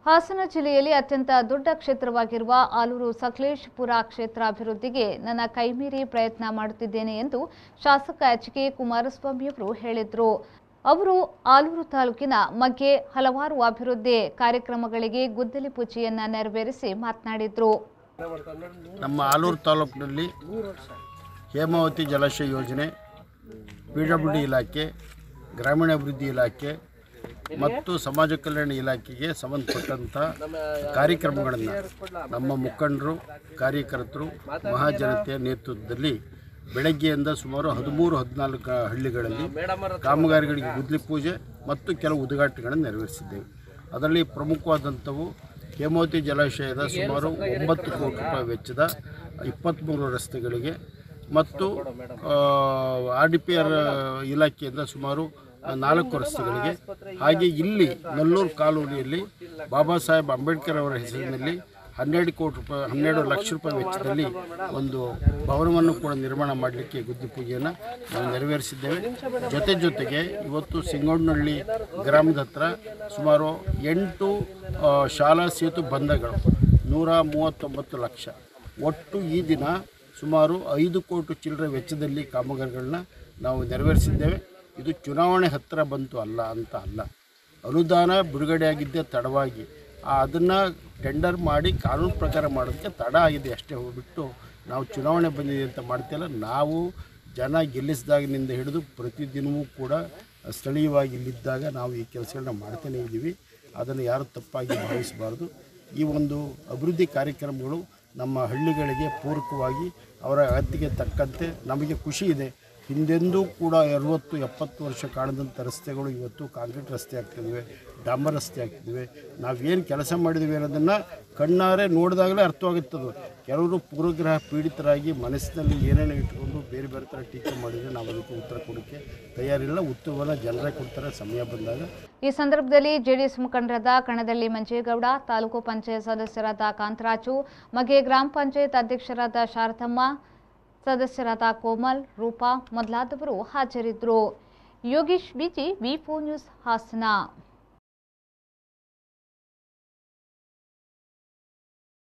ಹಾಸನ ಜಿಲ್ಲೆಯಲ್ಲಿ ಅತ್ಯಂತ ದೊಡ್ಡ ಕ್ಷೇತ್ರವಾಗಿರುವ ಆಲೂರು ಸಕಲೇಶ್ಪುರ ಕ್ಷೇತ್ರ ಅಭಿವೃದ್ಧಿಗೆ ನನ್ನ ಕೈಮೀರಿ ಪ್ರಯತ್ನ ಮಾಡುತ್ತಿದ್ದೇನೆ ಎಂದು ಶಾಸಕ ಎಚ್ ಕೆ ಕುಮಾರಸ್ವಾಮಿಯವರು ಹೇಳಿದರು ಅವರು ಆಲೂರು ತಾಲೂಕಿನ ಮಗ್ಗೆ ಹಲವಾರು ಅಭಿವೃದ್ಧಿ ಕಾರ್ಯಕ್ರಮಗಳಿಗೆ ಗುದ್ದಲಿ ಪೂಜೆಯನ್ನ ನೆರವೇರಿಸಿ ಮಾತನಾಡಿದರು ನಮ್ಮ ಆಲೂರು ತಾಲೂಕಿನಲ್ಲಿ ಹೇಮಾವತಿ ಜಲಾಶಯ ಯೋಜನೆ ಪಿ ಡಬ್ಲ್ಯೂ ಡಿ ಇಲಾಖೆ ಗ್ರಾಮೀಣಾಭಿವೃದ್ಧಿ ಇಲಾಖೆ ಮತ್ತು ಸಮಾಜ ಕಲ್ಯಾಣ ಇಲಾಖೆಗೆ ಸಂಬಂಧಪಟ್ಟಂಥ ಕಾರ್ಯಕ್ರಮಗಳನ್ನು ನಮ್ಮ ಮುಖಂಡರು ಕಾರ್ಯಕರ್ತರು ಮಹಾಜನತೆಯ ನೇತೃತ್ವದಲ್ಲಿ ಬೆಳಗ್ಗೆಯಿಂದ ಸುಮಾರು ಹದಿಮೂರು ಹದಿನಾಲ್ಕು ಹಳ್ಳಿಗಳಲ್ಲಿ ಕಾಮಗಾರಿಗಳಿಗೆ ಗುದ್ಲಿ ಪೂಜೆ ಮತ್ತು ಕೆಲವು ಉದ್ಘಾಟನೆಗಳನ್ನು ನೆರವೇರಿಸಿದ್ದೇವೆ ಅದರಲ್ಲಿ ಪ್ರಮುಖವಾದಂಥವು ಹೇಮಾವತಿ ಜಲಾಶಯದ ಸುಮಾರು ಒಂಬತ್ತು ಕೋಟಿ ರೂಪಾಯಿ ವೆಚ್ಚದ ಇಪ್ಪತ್ತ್ಮೂರು ರಸ್ತೆಗಳಿಗೆ ಮತ್ತು ಆರ್ ಡಿ ಪಿ ಆರ್ ಇಲಾಖೆಯಿಂದ ಸುಮಾರು ನಾಲ್ಕು ರಸ್ತೆಗಳಿಗೆ ಹಾಗೆ ಇಲ್ಲಿ ನಲ್ಲೂರು ಕಾಲೋನಿಯಲ್ಲಿ ಬಾಬಾ ಸಾಹೇಬ್ ಅಂಬೇಡ್ಕರ್ ಅವರ ಹೆಸರಿನಲ್ಲಿ ಹನ್ನೆರಡು ಕೋಟಿ ರೂಪಾಯಿ ಹನ್ನೆರಡು ಲಕ್ಷ ರೂಪಾಯಿ ವೆಚ್ಚದಲ್ಲಿ ಒಂದು ಭವನವನ್ನು ಕೂಡ ನಿರ್ಮಾಣ ಮಾಡಲಿಕ್ಕೆ ಗುದ್ದಿ ಪೂಜೆಯನ್ನು ನಾವು ನೆರವೇರಿಸಿದ್ದೇವೆ ಜೊತೆ ಜೊತೆಗೆ ಇವತ್ತು ಸಿಂಗೋಡ್ನಹಳ್ಳಿ ಗ್ರಾಮದ ಹತ್ರ ಸುಮಾರು ಎಂಟು ಆ, ಶಾಲಾ ಸೇತು ಬಂಧಗಳು ನೂರ ಮೂವತ್ತೊಂಬತ್ತು ಲಕ್ಷ ಒಟ್ಟು ಈ ದಿನ ಸುಮಾರು ಐದು ಕೋಟಿ ಚಿಲ್ಲರೆ ವೆಚ್ಚದಲ್ಲಿ ಕಾಮಗಾರಿಗಳನ್ನ ನಾವು ನೆರವೇರಿಸಿದ್ದೇವೆ ಇದು ಚುನಾವಣೆ ಹತ್ತಿರ ಬಂತು ಅಲ್ಲ ಅಂತ ಅಲ್ಲ ಅನುದಾನ ಬಿಡುಗಡೆಯಾಗಿದ್ದೇ ತಡವಾಗಿ ಅದನ್ನು ಟೆಂಡರ್ ಮಾಡಿ ಕಾನೂನು ಪ್ರಕಾರ ಮಾಡೋದಕ್ಕೆ ತಡ ಆಗಿದೆ ಅಷ್ಟೇ ಹೋಗ್ಬಿಟ್ಟು ನಾವು ಚುನಾವಣೆ ಬಂದಿದೆ ಅಂತ ಮಾಡ್ತಿಲ್ಲ ನಾವು ಜನ ಗೆಲ್ಲಿಸಿದಾಗಿನಿಂದ ಹಿಡಿದು ಪ್ರತಿದಿನವೂ ಕೂಡ ಸ್ಥಳೀಯವಾಗಿ ಇಲ್ಲಿದ್ದಾಗ ನಾವು ಈ ಕೆಲಸಗಳನ್ನ ಮಾಡ್ತಾನೇ ಇದ್ದೀವಿ ಅದನ್ನು ಯಾರು ತಪ್ಪಾಗಿ ಭಾವಿಸಬಾರ್ದು ಈ ಒಂದು ಅಭಿವೃದ್ಧಿ ಕಾರ್ಯಕ್ರಮಗಳು ನಮ್ಮ ಹಳ್ಳಿಗಳಿಗೆ ಪೂರಕವಾಗಿ ಅವರ ಅಗತ್ಯಕ್ಕೆ ತಕ್ಕಂತೆ ನಮಗೆ ಖುಷಿ ಇದೆ ಹಿಂದೆಂದೂ ಕೂಡ ಅರವತ್ತು ಎಪ್ಪತ್ತು ವರ್ಷ ಕಾಣದಂಥ ರಸ್ತೆಗಳು ಇವತ್ತು ಕಾಂಕ್ರೀಟ್ ರಸ್ತೆ ಆಗ್ತಿದ್ದಾವೆ ಡಾಂಬರ್ ರಸ್ತೆ ಆಗ್ತಿದ್ದಾವೆ ನಾವೇನು ಕೆಲಸ ಮಾಡಿದ್ದೀವಿ ಅನ್ನೋದನ್ನು ಕಣ್ಣಾರೆ ನೋಡಿದಾಗಲೇ ಅರ್ಥವಾಗುತ್ತದೆ ಕೆಲವರು ಪೂರ್ವಗ್ರಹ ಪೀಡಿತರಾಗಿ ಮನಸ್ಸಿನಲ್ಲಿ ಏನೇನು ಇಟ್ಕೊಂಡು ಬೇರೆ ಬೇರೆ ಥರ ಟೀಕೆ ಮಾಡಿದರೆ ನಾವು ಅದಕ್ಕೆ ಉತ್ತರ ಕೊಡೋಕ್ಕೆ ತಯಾರಿಲ್ಲ ಉತ್ತರವನ್ನು ಜನರೇ ಕೊಡ್ತಾರೆ ಸಮಯ ಬಂದಾಗ ಈ ಸಂದರ್ಭದಲ್ಲಿ ಜೆಡಿಎಸ್ ಮುಖಂಡರಾದ ಕಣದಳ್ಳಿ ಮಂಜೇಗೌಡ ತಾಲೂಕು ಪಂಚಾಯತ್ ಸದಸ್ಯರಾದ ಕಾಂತರಾಜು ಮಗೆ ಗ್ರಾಮ ಪಂಚಾಯತ್ ಅಧ್ಯಕ್ಷರಾದ ಶಾರದಮ್ಮ ಸದಸ್ಯರಾದ ಕೋಮಲ್ ರೂಪಾ ಮೊದಲಾದವರು ಹಾಜರಿದ್ದರು Yogeesh BG V news Hassan